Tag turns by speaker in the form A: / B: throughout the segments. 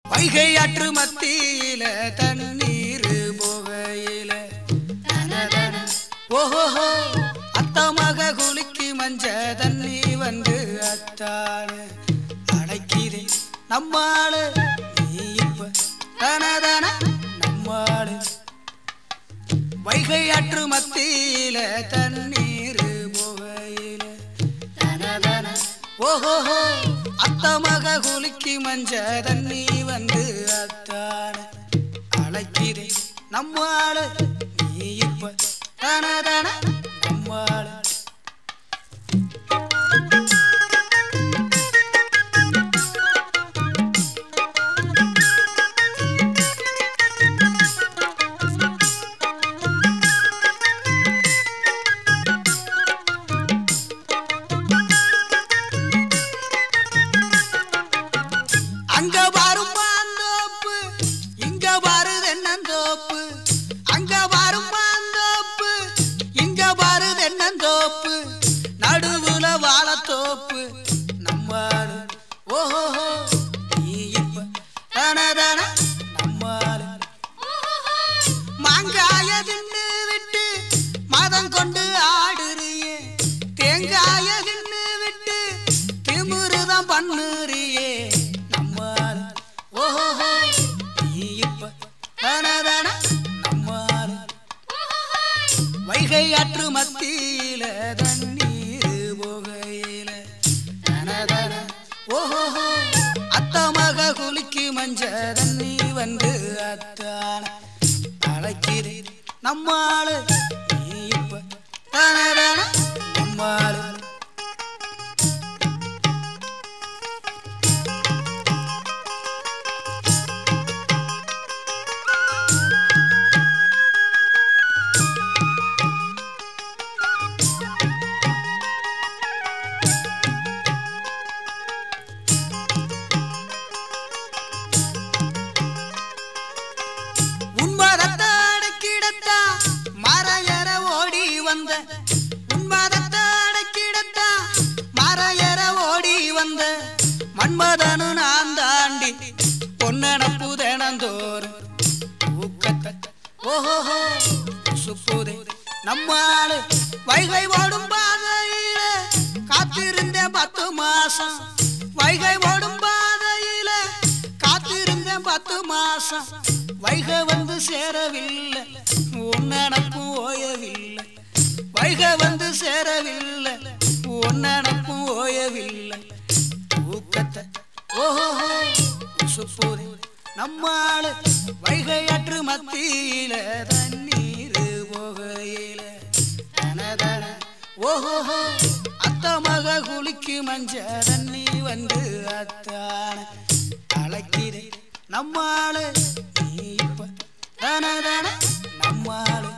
A: வைகை ஆற்று மத்தியில தண்ணீர் புகையில தனதன ஓஹோ அத்தமாக குலுக்கி மஞ்ச தண்ணி வந்து அத்தானு அடைக்கிறே நம்மாளு நீ இப்ப தனதன நம்மாளு வைகை ஆற்று மத்தியில தண்ணீர் புகையில தனதன ஓஹோ அத்தமாக குலுக்கி மஞ்ச தண்ணி வந்து அத்தான அழைக்கிறேன் நம்மாளு நீ இப்ப தனதன நம்மாளு அங்க வரும் மாந்தோப்பு இங்க பாரு தென்னந்தோப்பு அங்க வரும் மாந்தோப்பு இங்க பாரு தென்னந்தோப்பு நடுவுல வாழத்தோப்பு நம்மாரு ஓஹோ நீ இப்ப தனதன நம்மாரு மாங்காய தின்னு விட்டு மதம் கொண்டு ஆடுறியே தேங்காய தின்னு விட்டு திமிருதான் பண்ணுறியே நம்மால் ஓஹோ நீ இப்ப தனதன நம்மால் வைகை ஆற்று மத்தியில தண்ணீர் புகையில தனதன ஓஹோ அத்தமாக குலுக்கி மஞ்ச தண்ணி வந்து அத்தான அழைக்கிறேன் நம்மாளு நீ இப்ப தனதன நம்மாளு உன்மதத்தாட கிடத்தா மறையற ஓடி வந்த உன்மதத்தாட கிடத்தா மறையற ஓடி வந்த மன்மதனு நான் தாண்டி பொன்னடப்பு தினந்தோறும் ஊக்கத்தை ஓஹோ சுப்புதே நம்மாளு வைகை ஓடும் பாதையில காத்திருந்த பத்து மாசம் வைகை ஓடும் பாதையில காத்திருந்த பத்து மாசம் வைகை வந்து சேரவில்லை உன்னடப்பும் ஓயவில்லை வைகை வந்து சேரவில்லை உன்னடப்பும் ஓயவில்லை ஊக்கத்தை ஓஹோ சுப்பூரே நம்மாளு வைகை ஆற்று மத்தியில தண்ணீர் புகையில தனதன ஓஹோ அத்தமக குளிக்கு மஞ்ச தண்ணி வந்து அத்தான அழைக்கிறேன் நம்மாளு நீ இப்ப தனதன நம்மாளு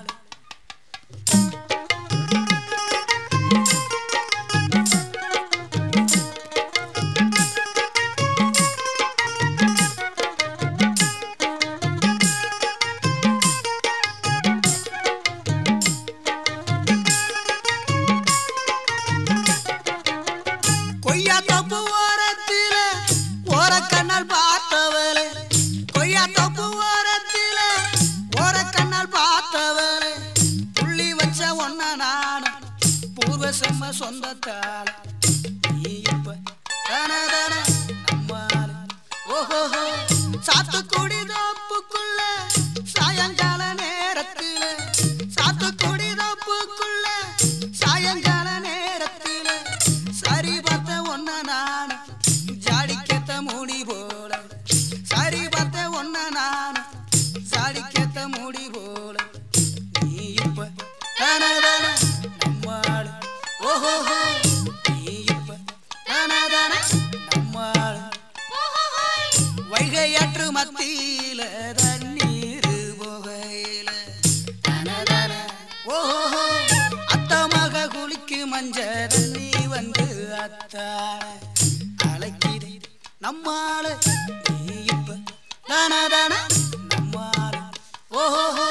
A: கொய்யா தோப்பு ஓரத்தில ஓரக்கண்ணால் பார்த்தவளே கொய்யா தோப்பு ஓரத்தில ஓரக்கண்ணால் பார்த்தவளே புள்ளி வச்ச ஒன்ன நானும் பூர்வ செம்ம சொந்தத்தால நீ இப்ப தனதன நம்மால ஓஹோ சாத்துக்குடி தோப்புக்குள்ள சாயங்கால நேரத்தில சாத்துக்குடி தோப்புக்குள்ள சாயங்கால நேரத்தில சரி பார்த்த ஒன்ன நான் ஜாடிக்கத்த மூடி போல சரி பார்த்த ஒன்ன நான் ஜாடிக்கத்த மூடி போல நீ இப்ப தனதன நம்மாளு ஓஹோ நீ இப்ப தனதன நம்மாளு வைகையாற்று மத்தியில தண்ணீர் புகையில தனதன ஓஹோ அத்தமாக குளிக்கு மஞ்ச தண்ணி வந்து அத்தான அழைக்கிறேன் நம்மாளு நீ இப்ப தனதன நம்மாளு ஓஹோ